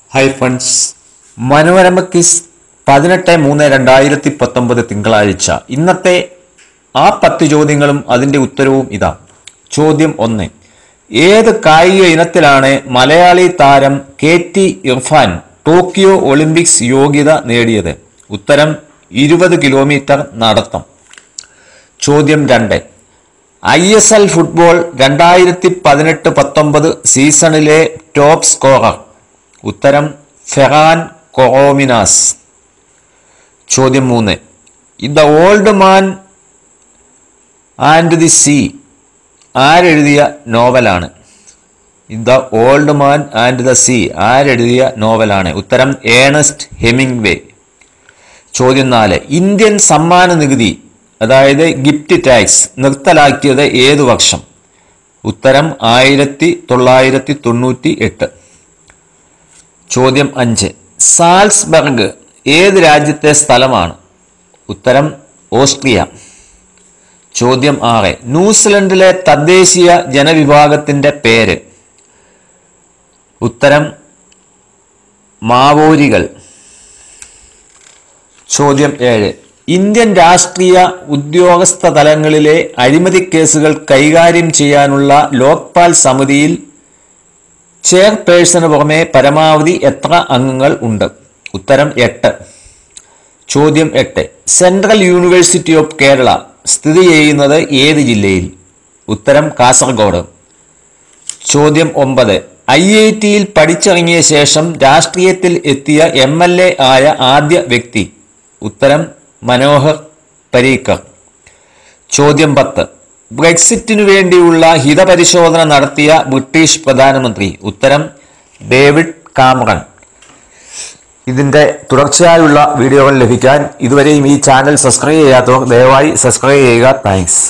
hi friends Manorama kiss പതിനെട്ട് മൂന്ന് രണ്ടായിരത്തി പത്തൊമ്പത് തിങ്കളാഴ്ച ഇന്നത്തെ ആ പത്ത് ചോദ്യങ്ങളും അതിൻ്റെ ഉത്തരവും ഇതാ ചോദ്യം ഒന്ന് ഏത് കായിക ഇനത്തിലാണ് മലയാളി താരം കെ ടി ഇർഫാൻ ടോക്കിയോ ഒളിമ്പിക്സ് യോഗ്യത നേടിയത് ഉത്തരം ഇരുപത് കിലോമീറ്റർ നടത്തം ചോദ്യം രണ്ട് ഐ എസ് എൽ ഫുട്ബോൾ രണ്ടായിരത്തി പതിനെട്ട് പത്തൊമ്പത് സീസണിലെ ടോപ്പ് സ്കോറർ ഉത്തരം ഫെറാൻ കൊറോമിനാസ് ചോദ്യം മൂന്ന് the old man and the sea ആരെഴുതിയ നോവലാണ് the old man and the sea ആരെഴുതിയ നോവലാണ് ഉത്തരം ഏണസ്റ്റ് ഹെമിംഗ് വേ ചോദ്യം നാല് ഇന്ത്യൻ സമ്മാന നികുതി അതായത് ഗിഫ്റ്റ് ടാക്സ് നിർത്തലാക്കിയത് ഏതു വർഷം ഉത്തരം ആയിരത്തി തൊള്ളായിരത്തി തൊണ്ണൂറ്റി എട്ട് ചോദ്യം അഞ്ച് സാൽസ്ബർഗ് ഏത് രാജ്യത്തെ സ്ഥലമാണ് ഉത്തരം ഓസ്ട്രിയ ചോദ്യം ആറ് ന്യൂസിലൻഡിലെ തദ്ദേശീയ ജനവിഭാഗത്തിന്റെ പേര് ഉത്തരം മാവോരികൾ ചോദ്യം ഏഴ് ഇന്ത്യൻ രാഷ്ട്രീയ ഉദ്യോഗസ്ഥ തലങ്ങളിലെ അഴിമതി കേസുകൾ കൈകാര്യം ചെയ്യാനുള്ള ലോക്പാൽ സമിതിയിൽ ചെയർപേഴ്സണ് പുറമെ പരമാവധി എത്ര അംഗങ്ങൾ ഉണ്ട് ഉത്തരം എട്ട് ചോദ്യം എട്ട് സെൻട്രൽ യൂണിവേഴ്സിറ്റി ഓഫ് കേരള സ്ഥിതി ചെയ്യുന്നത് ഏത് ജില്ലയിൽ ഉത്തരം കാസർഗോഡ് ചോദ്യം ഒമ്പത് ഐ ഐ ടിയിൽ പഠിച്ചിറങ്ങിയ ശേഷം രാഷ്ട്രീയത്തിൽ എത്തിയ എം എൽ എ ആയ ആദ്യ വ്യക്തി ഉത്തരം മനോഹർ പരീക്കർ ചോദ്യം പത്ത് ബ്രെക്സിറ്റിനു വേണ്ടിയുള്ള ഹിതപരിശോധന നടത്തിയ ബ്രിട്ടീഷ് പ്രധാനമന്ത്രി ഉത്തരം ഡേവിഡ് കാമറൺ ഇതിന്റെ തുടർച്ചയായുള്ള വീഡിയോകൾ ലഭിക്കാൻ ഇതുവരെയും ഈ ചാനൽ സബ്സ്ക്രൈബ് ചെയ്യാത്തവർ ദയവായി സബ്സ്ക്രൈബ് ചെയ്യുക താങ്ക്സ്